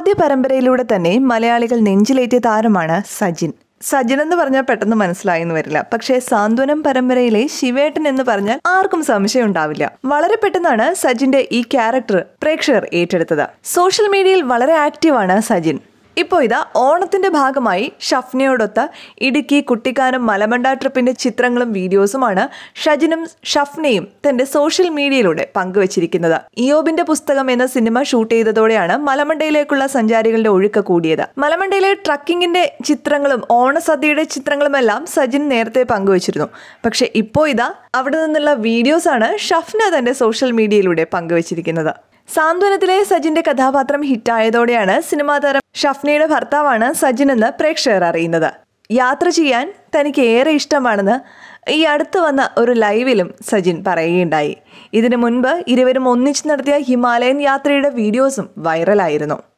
ആദ്യ പരമ്പരയിലൂടെ തന്നെ മലയാളികൾ നെഞ്ചിലേറ്റിയ താരമാണ് സജിൻ സജിൻ എന്ന് പറഞ്ഞാൽ പെട്ടെന്ന് മനസ്സിലായെന്ന് വരില്ല പക്ഷേ സാന്ത്വനം പരമ്പരയിലെ ശിവേട്ടൻ എന്ന് പറഞ്ഞാൽ ആർക്കും സംശയം ഉണ്ടാവില്ല വളരെ പെട്ടെന്നാണ് സജിന്റെ ഈ ക്യാരക്ടർ പ്രേക്ഷകർ ഏറ്റെടുത്തത് സോഷ്യൽ മീഡിയയിൽ വളരെ ആക്റ്റീവാണ് സജിൻ ഇപ്പോൾ ഇതാ ഓണത്തിന്റെ ഭാഗമായി ഷഫ്നയോടൊത്ത് ഇടുക്കി കുട്ടിക്കാനം മലമണ്ട ട്രിപ്പിന്റെ ചിത്രങ്ങളും വീഡിയോസുമാണ് ഷജിനും ഷഫ്നയും തന്റെ സോഷ്യൽ മീഡിയയിലൂടെ പങ്കുവച്ചിരിക്കുന്നത് ഇയോബിന്റെ പുസ്തകം എന്ന സിനിമ ഷൂട്ട് ചെയ്തതോടെയാണ് മലമണ്ടയിലേക്കുള്ള സഞ്ചാരികളുടെ ഒഴുക്ക് കൂടിയത് മലമണ്ടയിലെ ട്രക്കിങ്ങിന്റെ ചിത്രങ്ങളും ഓണസദ്യയുടെ ചിത്രങ്ങളുമെല്ലാം സജിൻ നേരത്തെ പങ്കുവച്ചിരുന്നു പക്ഷെ ഇപ്പോൾ ഇതാ അവിടെ നിന്നുള്ള വീഡിയോസാണ് ഷഫ്ന തന്റെ സോഷ്യൽ മീഡിയയിലൂടെ പങ്കുവച്ചിരിക്കുന്നത് സാന്ത്വനത്തിലെ സജിന്റെ കഥാപാത്രം ഹിറ്റായതോടെയാണ് സിനിമാ താരം ഷഫ്നയുടെ ഭർത്താവാണ് സജിൻ എന്ന് പ്രേക്ഷകർ അറിയുന്നത് യാത്ര ചെയ്യാൻ തനിക്ക് ഏറെ ഇഷ്ടമാണെന്ന് ഈ അടുത്ത് വന്ന ഒരു ലൈവിലും സജിൻ പറയുകയുണ്ടായി ഇതിനു മുൻപ് ഇരുവരും ഒന്നിച്ചു നടത്തിയ ഹിമാലയൻ യാത്രയുടെ വീഡിയോസും വൈറലായിരുന്നു